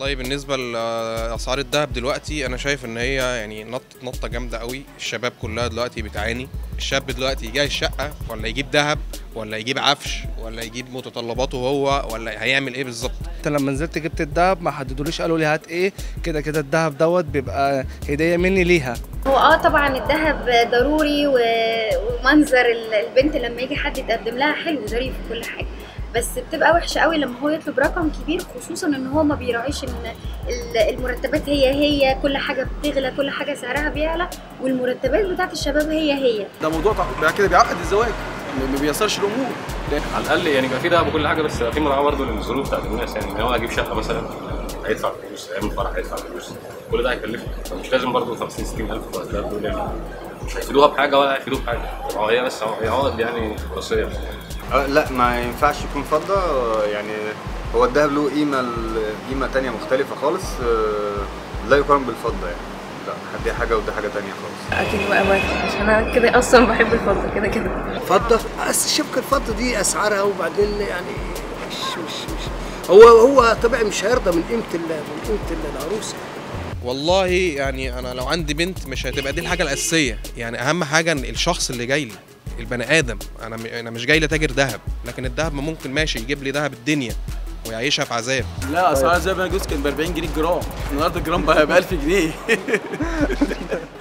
والله بالنسبة لأسعار الذهب دلوقتي أنا شايف إن هي يعني نط نطة جامدة قوي الشباب كلها دلوقتي بتعاني الشاب دلوقتي جاي الشقة ولا يجيب ذهب ولا يجيب عفش ولا يجيب متطلباته هو ولا هيعمل إيه بالظبط انت لما نزلت جبت الدهب ما حددوليش قالوا لي هات ايه كده كده الدهب دوت بيبقى هديه مني ليها هو اه طبعا الذهب ضروري و- ومنظر ال- البنت لما يجي حد يتقدم لها حلو ظريف وكل حاجه بس بتبقى وحشه قوي لما هو يطلب رقم كبير خصوصا ان هو ما بيراعيش ان ال- المرتبات هي هي كل حاجه بتغلى كل حاجه سعرها بيعلى والمرتبات بتاعت الشباب هي هي ده موضوع تع- بعد كده بيعقد الزواج ما ما بييسرش الامور على الاقل يعني يبقى في دهب وكل حاجه بس في مراعاه برضه للظروف بتاعت الناس يعني ان هو هيجيب شقه مثلا هيدفع فلوس هيعمل فرح هيدفع فلوس كل ده هيكلفه فمش لازم برضه 50 60 الف ولا ده دول يعني مش هيفيدوها بحاجه ولا هيفيدوه بحاجه هو هي بس هي عقد يعني وراثيه بس أه لا ما ينفعش يكون فضة أه، يعني هو الذهب له قيمة قيمة تانية مختلفة خالص أه، لا يقارن بالفضة يعني لا دي حاجة وده حاجة تانية خالص اكيد بقى موافق عشان انا كده اصلا بحب الفضه كده كده فضة بس شبكة الفضة دي أسعارها وبعدين يعني مش مش مش هو هو طبعا مش هيرضى من قيمة ال- من قيمة العروسة والله يعني أنا لو عندي بنت مش هتبقى دي الحاجة الأساسية يعني أهم حاجة إن الشخص اللي جاي لي البني آدم أنا م- أنا مش جاي لتاجر ذهب لكن الذهب ما ممكن ماشي يجيب لي ذهب الدنيا ويعيشها في عذاب لا اسعار زي ما جوز كان ب 40 جنيه الجرام النهارده الجرام بقى ب 1000 جنيه